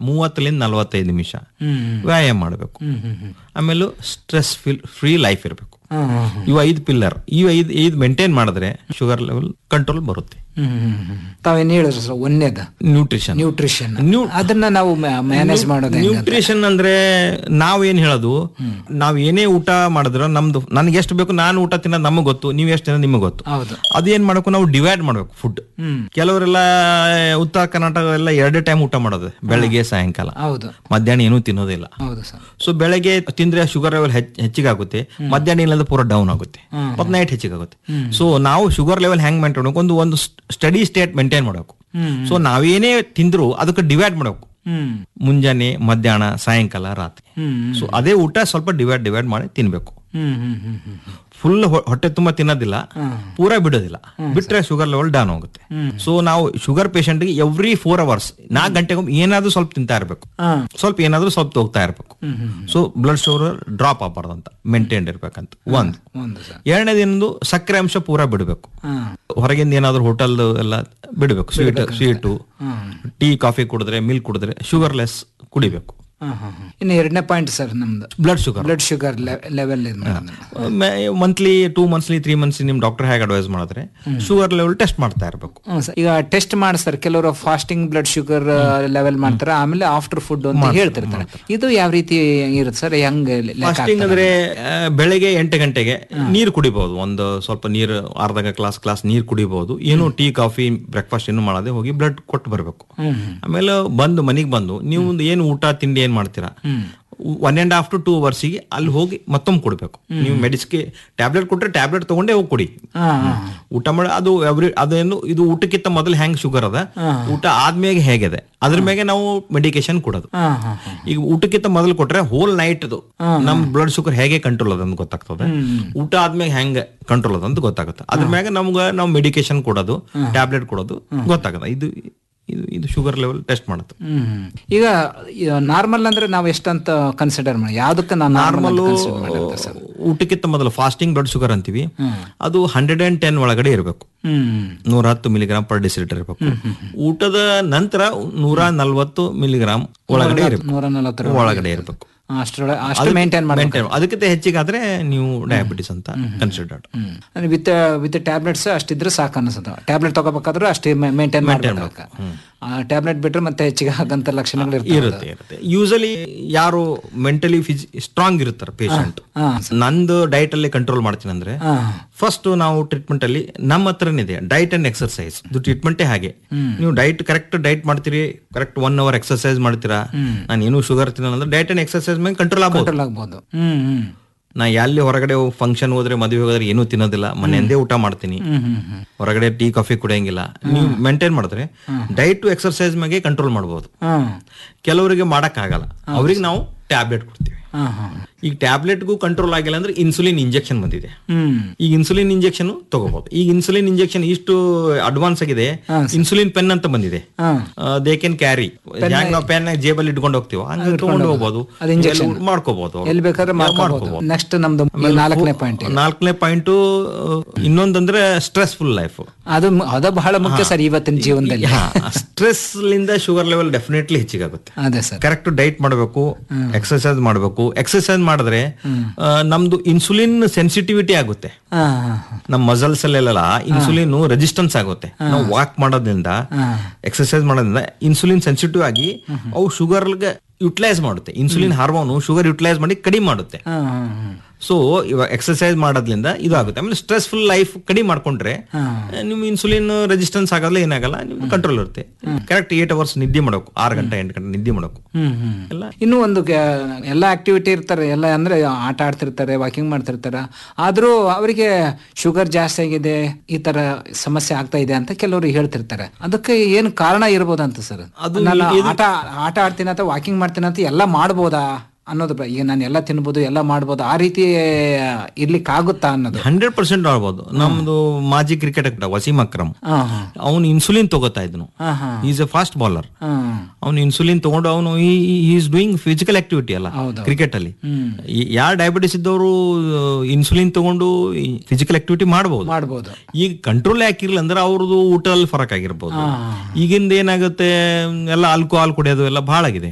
ಮೂವತ್ತರಿಂದ ನಲವತ್ತೈದು ನಿಮಿಷ ಹ್ಮ್ ವ್ಯಾಯಾಮ ಮಾಡಬೇಕು ಹ್ಮ್ ಹ್ಮ್ ಹ್ಮ್ ಆಮೇಲೆ ಸ್ಟ್ರೆಸ್ ಫಿಲ್ ಫ್ರೀ ಲೈಫ್ ಇರಬೇಕು ಹ್ಮ್ ಹ್ಮ್ ಹ್ಮ್ ಇವು ಐದು ಪಿಲ್ಲರ್ ಇವು ಐದು ಐದು ಮೇಂಟೈನ್ ಮಾಡಿದ್ರೆ ಶುಗರ್ ಲೆವೆಲ್ ಕಂಟ್ರೋಲ್ ಬರುತ್ತೆ ಹ್ಮ್ ಹ್ಮ್ ಹ್ಮ್. ತಾವೇನ್ ಹೇಳಿದ್ರಿ ಸರ್ ಒಂದೇದ ನ್ಯೂಟ್ರಿಷನ್ ನ್ಯೂಟ್ರಿಷನ್ ನ್ಯೂ- ಅದನ್ನ ನಾವು ಮ್ಯಾನೇಜ್ ಮಾಡೋದು ಹೆಂಗೆ ಅಂತ? ನ್ಯೂಟ್ರಿಷನ್ ಅಂದ್ರೆ ನಾವ್ ಏನ್ ಹೇಳೋದು ನಾವ್ ಏನೇ ಊಟ ಮಾಡಿದ್ರ ನಮ್ದು ನನ್ಗೆ ಎಷ್ಟು ಬೇಕು ನಾನು ಊಟ ತಿನ್ನೋದು ನಮಗ್ ಗೊತ್ತು ನೀವ್ ಎಷ್ಟು ತಿನ್ನೋದು ನಿಮಗ್ ಗೊತ್ತು ಹೌದು ಅದೇನ್ ಮಾಡಬೇಕು ನಾವು ಡಿವೈಡ್ ಮಾಡ್ಬೇಕು ಫುಡ್ ಹ್ಮ್ ಕೆಲವರೆಲ್ಲ ಉತ್ತರ ಕರ್ನಾಟಕ ಎಲ್ಲ ಎರಡೇ ಟೈಮ್ ಊಟ ಮಾಡೋದು ಬೆಳಿಗ್ಗೆ ಸಾಯಂಕಾಲ ಹೌದು ಮಧ್ಯಾಹ್ನ ಏನೂ ತಿನ್ನೋದಿಲ್ಲ ಹೌದು ಸರ್ ಸೊ ಬೆಳಗ್ಗೆ ತಿಂದ್ರೆ ಶುಗರ್ ಲೆವೆಲ್ ಹೆಚ್ಚಿಗೆ ಆಗುತ್ತೆ ಮಧ್ಯಾಹ್ನ ಇಲ್ಲದ ಪೂರ ಡೌನ್ ಆಗುತ್ತೆ ಹ್ಮ್. ಮತ್ತೆ ನೈಟ್ ಹೆಚ್ಚಿಗೆ ಆಗುತ್ತೆ ಸೊ ನಾವು ಶುಗರ್ ಲೆವೆಲ್ ಹೆಂಗ್ ಮೇಂಟೈನ್ ಮಾಡಬೇಕು ಒಂದು ಒಂದು ಸ್ಟಡಿ ಸ್ಟೇಟ್ ಮೇಂಟೈನ್ ಮಾಡಬೇಕು ಹ್ಮ್ ಸೊ ನಾವೇನೇ ತಿಂದ್ರು ಅದಕ್ಕೆ ಡಿವೈಡ್ ಮಾಡಬೇಕು ಹ್ಮ್ ಮುಂಜಾನೆ ಮಧ್ಯಾಹ್ನ ಸಾಯಂಕಾಲ ರಾತ್ರಿ ಹ್ಮ್ ಸೊ ಅದೇ ಊಟ ಸ್ವಲ್ಪ ಡಿವೈಡ್ ಡಿವೈಡ್ ಮಾಡಿ ತಿನ್ಬೇಕು ಹ್ಮ್ ಹ್ಮ್ ಹ್ಮ್ ಹ್ಮ್ ಹ್ಮ್ ಫುಲ್ ಹೊಟ್ಟೆ ತುಂಬಾ ತಿನ್ನೋದಿಲ್ಲ ಪೂರ ಬಿಡೋದಿಲ್ಲ ಬಿಟ್ರೆ ಶುಗರ್ ಲೆವೆಲ್ ಡೌನ್ ಹೋಗುತ್ತೆ ಸೊ ನಾವು ಶುಗರ್ ಗೆ ಎವ್ರಿ ಫೋರ್ ಅವರ್ಸ್ ನಾಲ್ಕು ಗಂಟೆಗೊಮ್ಮೆ ಏನಾದ್ರೂ ಸ್ವಲ್ಪ ತಿಂತಾ ಇರಬೇಕು ಹಾ ಸ್ವಲ್ಪ ಏನಾದ್ರೂ ಸ್ವಲ್ಪ ಹೋಗ್ತಾ ಇರಬೇಕು ಹ್ಮ್ ಹ್ಮ್ ಸೊ ಬ್ಲಡ್ ಶುಗರ್ ಡ್ರಾಪ್ ಆಗಬಾರ್ದಂತ ಮೇಂಟೈನ್ ಇರ್ಬೇಕಂತ ಒಂದ್ ಒಂದು ಸರ್ ಎರಡನೇದಿಂದು ಸಕ್ಕರೆ ಅಂಶ ಪೂರ ಬಿಡಬೇಕು ಹಾ ಹೊರಗಿಂದ ಏನಾದ್ರು ಹೋಟೆಲ್ ಎಲ್ಲ ಬಿಡಬೇಕು ಸ್ವೀಟ್ ಸ್ವೀಟು ಹ್ಮ್ ಟೀ ಕಾಫಿ ಕುಡಿದ್ರೆ ಮಿಲ್ಕ್ ಕುಡಿದ್ರೆ ಶುಗರ್ಲೆಸ್ ಕುಡಿಬೇಕು ಹಾ ಹಾ ಹಾ. ಇನ್ನು ಎರಡನೇ ಪಾಯಿಂಟ್ ಸರ್ ನಮ್ದು blood sugar blood sugar level ಇದು ಮಾಡೋದು monthly two monthly three months ನಿಮ್ ಡಾಕ್ಟರ್ ಹೇಗೆ ಅಡ್ವೈಸ್ ಮಾಡಿದ್ರೆ ಶುಗರ್ ಲೆವೆಲ್ ಟೆಸ್ಟ್ ಮಾಡ್ತಾ ಇರಬೇಕು ಹ್ಮ್ ಸರ್. ಈಗ ಟೆಸ್ಟ್ ಮಾಡಿಸ್ತಾರೆ ಕೆಲವರು ಫಾಸ್ಟಿಂಗ್ ಬ್ಲಡ್ ಶುಗರ್ ಲೆವೆಲ್ ಮಾಡ್ತಾರೆ ಆಮೇಲೆ ಆಫ್ಟರ್ ಫುಡ್ ಅಂತ ಹೇಳ್ತಿರ್ತಾರೆ ಇದು ಯಾವ ರೀತಿ ಇರುತ್ತೆ ಸರ್ ಹೆಂಗ್ ಲೆಕ್ಕ ಫಾಸ್ಟಿಂಗ್ ಅಂದ್ರೆ ಆ, ಬೆಳಗ್ಗೆ ಎಂಟು ಗಂಟೆಗೆ ನೀರು ಕುಡಿಬಹುದು ಒಂದು ಸ್ವಲ್ಪ ನೀರು ಅರ್ಧ ಗ್ಲಾಸ್ ಗ್ಲಾಸ್ ನೀರು ಕುಡಿಬಹುದು ಏನು ಟೀ ಕಾಫಿ ಬ್ರೇಕ್ಫಾಸ್ಟ್ ಏನು ಮಾಡದೆ ಹೋಗಿ ಬ್ಲಡ್ ಕೊಟ್ಟು ಬರಬೇಕು ಹ್ಮ್ ಆಮೇಲೆ ಬಂದು ಮನೆಗೆ ಬಂದು ನೀವು ಏನು ಊಟ ತಿಂಡಿ ಏನ್ ಮಾಡ್ತೀರಾ one and half to two ಅವರ್ಸಿಗೆ ಅಲ್ಲಿ ಹೋಗಿ ಮತ್ತೊಮ್ಮೆ ಕೊಡ್ಬೇಕು ನೀವು ಮೆಡಿಸ್ಗೆ ಟ್ಯಾಬ್ಲೆಟ್ ಕೊಟ್ರೆ ಟ್ಯಾಬ್ಲೆಟ್ ತಗೊಂಡೇ ಹೋಗಿ ಕೊಡಿ ಹಾ ಹಾ ಊಟ ಮಾಡಿ ಅದು ಎವ್ರಿ ಅದೇನು ಇದು ಊಟಕ್ಕಿಂತ ಮೊದಲು ಹೆಂಗ್ ಶುಗರ್ ಅದ ಊಟ ಆದ್ಮೇಲೆ ಹೇಗಿದೆ ಅದ್ರ ಮೇಲೆ ನಾವು ಮೆಡಿಕೇಶನ್ ಕೊಡೋದು ಹಾ ಹಾ ಹಾ ಈಗ ಊಟಕ್ಕಿಂತ ಮೊದಲು ಕೊಟ್ರೆ ಹೋಲ್ ನೈಟ್ ನಮ್ ಬ್ಲಡ್ ಶುಗರ್ ಹೇಗೆ ಕಂಟ್ರೋಲ್ ಅದ ಅಂತ ಗೊತ್ತಾಗ್ತದೆ ಊಟ ಆದ್ಮೇಲೆ ಹೆಂಗ ಕಂಟ್ರೋಲ್ ಅದ ಅಂತ ಗೊತ್ತಾಗುತ್ತೆ ಅದ್ರ ಮ್ಯಾಗ ನಮ್ಗ ನಾವು ಮೆಡಿಕೇಶನ್ ಕೊಡೋದು ಟ್ಯಾಬ್ಲೆಟ್ ಕೊಡೋದು ಗೊತ್ತಾಗದ ಇದು ಇದು ಇದು ಶುಗರ್ ಲೆವೆಲ್ ಟೆಸ್ಟ್ ಮಾಡುತ್ತೆ ಹ್ಮ್ ಈಗ ನಾರ್ಮಲ್ ಅಂದ್ರೆ ನಾವು ಎಷ್ಟಂತ ಕನ್ಸಿಡರ್ ಮಾಡಿ ಯಾವ್ದಕ್ಕೆ ನಾವು ನಾರ್ಮಲ್ ನಾರ್ಮಲ್ ಊಟಕ್ಕಿಂತ ಮೊದಲು ಫಾಸ್ಟಿಂಗ್ ಬ್ಲಡ್ ಶುಗರ್ ಅಂತೀವಿ ಅದು ಹಂಡ್ರೆಡ್ ಅಂಡ್ ಟೆನ್ ಒಳಗಡೆ ಇರಬೇಕು ಹ್ಮ್ ನೂರ ಹತ್ತು ಮಿಲಿಗ್ರಾಮ್ ಪರ್ ಡಿಸಿಲಿಟರ್ ಇರಬೇಕು ಊಟದ ನಂತರ ನೂರ ನಲ್ವತ್ತು ಮಿಲಿಗ್ರಾಮ್ ಒಳಗಡೆ ಇರಬೇಕು ನೂರ ನಲವತ್ತರ ಒಳಗಡೆ ಇರಬೇಕು ಅಷ್ಟರೊಳಗೆ ಅಷ್ಟು ಮೇಂಟೈನ್ ಮಾಡಿ ಮೇಂಟೈನ್ ಅದಕ್ಕಿಂತ ಹೆಚ್ಚಿಗೆ ಆದ್ರೆ ನೀವು ಡಯಾಬಿಟಿಸ್ ಅಂತ ಕನ್ಸಿಡರ್ಡ್ ವಿತ್ ವಿತ್ ಟ್ಯಾಬ್ಲೆಟ್ಸ್ ಅಷ್ಟಿದ್ರೆ ಸಾಕು ಅನಿಸುತ್ತೆ ಟ್ಯಾಬ್ಲೆಟ್ ತಗೋಬೇಕಾದ್ರೂ ಅಷ್ಟೇ ಮೇಂಟೈನ್ ಮಾಡ್ಬೇಕು ಟ್ಯಾಬ್ಲೆಟ್ ಬಿಟ್ರೆ ಮತ್ತೆ ಹೆಚ್ಚಿಗೆ ಆಗಂತ ಲಕ್ಷಣಗಳು ಇರ್ತವೆ ಇರುತ್ತೆ ಇರುತ್ತೆ ಯೂಸಲಿ ಯಾರು ಮೆಂಟಲಿ ಫಿಸ್ ಸ್ಟ್ರಾಂಗ್ ಇರ್ತಾರೆ ಪೇಷಂಟ್ ಹಾ ನಂದು ಡೈಟ್ ಅಲ್ಲಿ ಕಂಟ್ರೋಲ್ ಮಾಡ್ತೀನಿ ಅಂದ್ರೆ ಹಾ ಫಸ್ಟ್ ನಾವು ಟ್ರೀಟ್ಮೆಂಟ್ ಅಲ್ಲಿ ನಮ್ಮ ಹತ್ರನಿದೆ ಡೈಟ್ ಅಂಡ್ ಎಕ್ಸರ್ಸೈಸ್ ಇದು ಟ್ರೀಟ್ಮೆಂಟೇ ಹಾಗೆ ನೀವು ಡೈಟ್ ಕರೆಕ್ಟ್ ಡೈಟ್ ಮಾಡ್ತೀರಿ ಕರೆಕ್ಟ್ ಒನ್ ಅವರ್ ಎಕ್ಸರ್ಸೈಸ್ ಮಾಡ್ತೀರಾ ನಾನು ಏನು ಶುಗರ್ ತಿನ್ನಲ್ಲ ಅಂದ್ರೆ ಡೈಟ್ ಅಂಡ್ ಎಕ್ಸರ್ಸೈಸ್ ಮೇಲೆ ಕಂಟ್ರೋಲ್ ಆಗ್ಬೋದು ಕಂಟ್ರೋಲ್ ಆಗ್ಬೋದು ಹ್ಮ್ ಹ್ಮ್ ನಾ ಎಲ್ಲಿ ಹೊರಗಡೆ ಫಂಕ್ಷನ್ ಹೋದ್ರೆ ಮದುವೆ ಹೋದ್ರೆ ಏನೂ ತಿನ್ನೋದಿಲ್ಲ ಮನೆಯಿಂದೇ ಊಟ ಮಾಡ್ತೀನಿ ಹ್ಮ್ ಹ್ಮ್ ಹ್ಮ್ ಹೊರಗಡೆ ಟೀ ಕಾಫಿ ಕುಡಿಯಂಗಿಲ್ಲ ನೀವು ಮೇಂಟೈನ್ ಮಾಡಿದ್ರೆ ಡೈಟ್ ಟು ಎಕ್ಸರ್ಸೈಸ್ ಮೇಲೆ ಕಂಟ್ರೋಲ್ ಮಾಡ್ಬೋದು ಹ್ಮ್ ಕೆಲವರಿಗೆ ಮಾಡಕ್ ಆಗಲ್ಲ ಅವ್ರಿಗೆ ನಾವು ಟ್ಯಾಬ್ಲೆಟ್ ಕೊಡ್ತೀವಿ ಹಾ ಹಾ ಈಗ ಟ್ಯಾಬ್ಲೆಟ್ಗೂ ಕಂಟ್ರೋಲ್ ಆಗಿಲ್ಲ ಅಂದ್ರೆ ಇನ್ಸುಲಿನ್ ಇಂಜೆಕ್ಷನ್ ಬಂದಿದೆ ಹ್ಮ್ ಈಗ ಇನ್ಸುಲಿನ್ ಇಂಜೆಕ್ಷನ್ ತಗೋಬಹುದು ಈಗ ಇನ್ಸುಲಿನ್ ಇಂಜೆಕ್ಷನ್ ಇಷ್ಟು ಅಡ್ವಾನ್ಸ್ ಆಗಿದೆ ಇನ್ಸುಲಿನ್ ಪೆನ್ ಅಂತ ಬಂದಿದೆ ಹಾ ದೇ ಕ್ಯಾನ್ ಕ್ಯಾರಿ ಹ್ಯಾಂಗ ನಾವು ಪೆನ್ ಜೇಬಲ್ಲಿ ಇಟ್ಕೊಂಡು ಹೋಗ್ತೀವಿ ಹಂಗ ತಗೊಂಡು ಹೋಗ್ಬೋದು ಅದು injection. ಎಲ್ಲ ಮಾಡ್ಕೋಬಹುದು ಎಲ್ಲಿ ಬೇಕಾದ್ರೆ ಮಾಡ್ಕೋಬಹುದು ನೆಕ್ಸ್ಟ್ ನಮ್ದು ಈ ನಾಲ್ಕನೇ ಪಾಯಿಂಟ್ ನಾಲ್ಕನೇ ಪಾಯಿಂಟ್ ಇನ್ನೊಂದಂದ್ರೆ ಸ್ಟ್ರೆಸ್ಫುಲ್ ಲೈಫ್ ಅದು ಮ- ಅದು ಬಹಳ ಮುಖ್ಯ ಸರ್ ಇವತ್ತಿನ ಜೀವನದಲ್ಲಿ ಸ್ಟ್ರೆಸ್ ಲಿಂದ ಶುಗರ್ ಲೆವೆಲ್ ಡೆಫಿನೆಟ್ಲಿ ಹೆಚ್ಚಿಗಾಗುತ್ತೆ ಅದೇ ಸರ್ ಕರೆಕ್ಟ್ ಡೈಟ್ ಮಾಡಬೇಕು ಎಕ್ಸರ್ಸೈಸ್ ಮಾಡಬೇಕು ಎಕ್ಸರ್ಸೈಸ್ ಮಾಡಿದ್ರೆ ಆ, ನಮ್ದು ಇನ್ಸುಲಿನ್ ಸೆನ್ಸಿಟಿವಿಟಿ ಆಗುತ್ತೆ ಹಾ ಹಾ ನಮ್ಮ ಮಸಲ್ಸ್ ಅಲ್ಲೆಲ್ಲ ಇನ್ಸುಲಿನ್ ರೆಸಿಸ್ಟೆನ್ಸ್ ಆಗುತ್ತೆ ನಾವು ವಾಕ್ ಮಾಡೋದ್ರಿಂದ ಹಾ ಎಕ್ಸರ್ಸೈಸ್ ಮಾಡೋದ್ರಿಂದ ಇನ್ಸುಲಿನ್ ಸೆನ್ಸಿಟಿವ್ ಆಗಿ ಅವು ಶುಗರ್ಗೆ ಯುಟಿಲೈಸ್ ಮಾಡುತ್ತೆ ಇನ್ಸುಲಿನ್ ಹಾರ್ಮೋನ್ ಶುಗರ್ ಯುಟಿಲೈಸ್ ಮಾಡಿ ಕಡಿಮೆ ಮಾಡುತ್ತೆ ಹಾ ಹಾ ಹಾ ಸೊ ಇವಾಗ ಎಕ್ಸರ್ಸೈಸ್ ಮಾಡೋದ್ರಿಂದ ಇದು ಆಗುತ್ತೆ ಆಮೇಲೆ ಸ್ಟ್ರೆಸ್ಫುಲ್ ಲೈಫ್ ಕಡಿಮೆ ಮಾಡ್ಕೊಂಡ್ರೆ ಹಾ. ನಿಮ್ ಇನ್ಸುಲಿನ್ ರೆಸಿಸ್ಟೆನ್ಸ್ ಆಗಲ್ಲ ಏನಾಗಲ್ಲ ನಿಮ್ ಕಂಟ್ರೋಲ್ ಇರುತ್ತೆ ಕರೆಕ್ಟ್ ಏಟ್ ಅವರ್ಸ್ ನಿದ್ದೆ ಮಾಡಬೇಕು ಆರು ಗಂಟೆ ಎಂಟು ಗಂಟೆ ನಿದ್ದೆ ಮಾಡಬೇಕು ಹ್ಮ್ ಹ್ಮ್ ಎಲ್ಲ ಇನ್ನೂ ಒಂದು ಗ- ಎಲ್ಲ ಆಕ್ಟಿವಿಟಿ ಇರ್ತಾರೆ ಎಲ್ಲ ಅಂದ್ರೆ ಆಟ ಆಡ್ತಿರ್ತಾರೆ ವಾಕಿಂಗ್ ಮಾಡ್ತಿರ್ತಾರೆ ಆದ್ರೂ ಅವರಿಗೆ ಶುಗರ್ ಜಾಸ್ತಿ ಆಗಿದೆ ಈ ತರ ಸಮಸ್ಯೆ ಆಗ್ತಾ ಇದೆ ಅಂತ ಕೆಲವರು ಹೇಳ್ತಿರ್ತಾರೆ ಅದಕ್ಕೆ ಏನು ಕಾರಣ ಇರ್ಬೋದಂತ ಸರ್ ಅದು ನಾನು ಆಟ ಆಟ ಆಡ್ತೀನಿ ಅಥವಾ ವಾಕಿಂಗ್ ಮಾಡ್ತೀನಿ ಅಂತ ಎಲ್ಲ ಮಾಡ್ಬೋದಾ ಅನ್ನೋದು ಬ- ಈಗ ನಾನು ಎಲ್ಲ ತಿನ್ಬೋದು ಎಲ್ಲ ಮಾಡ್ಬೋದು ಆ ರೀತಿ ಇರ್ಲಿಕ್ಕೆ ಆಗುತ್ತಾ ಅನ್ನೋದು ಹಂಡ್ರೆಡ್ ಪರ್ಸೆಂಟ್ ಆಡ್ಬೋದು ನಮ್ದು ಮಾಜಿ ಕ್ರಿಕೆಟ್ ವಸೀಂ ಅಕ್ರಮ್ ಹಾ ಹಾ ಅವನು ಇನ್ಸುಲಿನ್ ತಗೋತಾ ಇದ್ನು ಹಾ ಹಾ ಈಸ್ ಎ ಫಾಸ್ಟ್ ಬಾಲರ್ ಹಾ ಅವನು ಇನ್ಸುಲಿನ್ ತಗೊಂಡು ಅವನು ಈಸ್ ಡೂಯಿಂಗ್ ಫಿಸಿಕಲ್ ಆಕ್ಟಿವಿಟಿ ಅಲ್ಲ ಹೌದು. ಕ್ರಿಕೆಟ್ ಅಲ್ಲಿ ಹ್ಮ್ ಯಾರು ಡಯಾಬಿಟಿಸ್ ಇದ್ದವರು ಇನ್ಸುಲಿನ್ ತಗೊಂಡು ಫಿಸಿಕಲ್ ಆಕ್ಟಿವಿಟಿ ಮಾಡಬಹುದು ಮಾಡ್ಬೋದು ಈಗ ಕಂಟ್ರೋಲ್ ಯಾಕಿರ್ಲಿಲ್ಲ ಅಂದ್ರೆ ಅವ್ರದ್ದು ಊಟದಲ್ಲಿ ಫರಕ್ ಆಗಿರ್ಬೋದು ಹಾ ಈಗಿಂದ ಏನಾಗುತ್ತೆ ಎಲ್ಲ ಆಲ್ಕೋಹಾಲ್ ಕುಡಿಯೋದು ಎಲ್ಲ ಬಹಳ ಆಗಿದೆ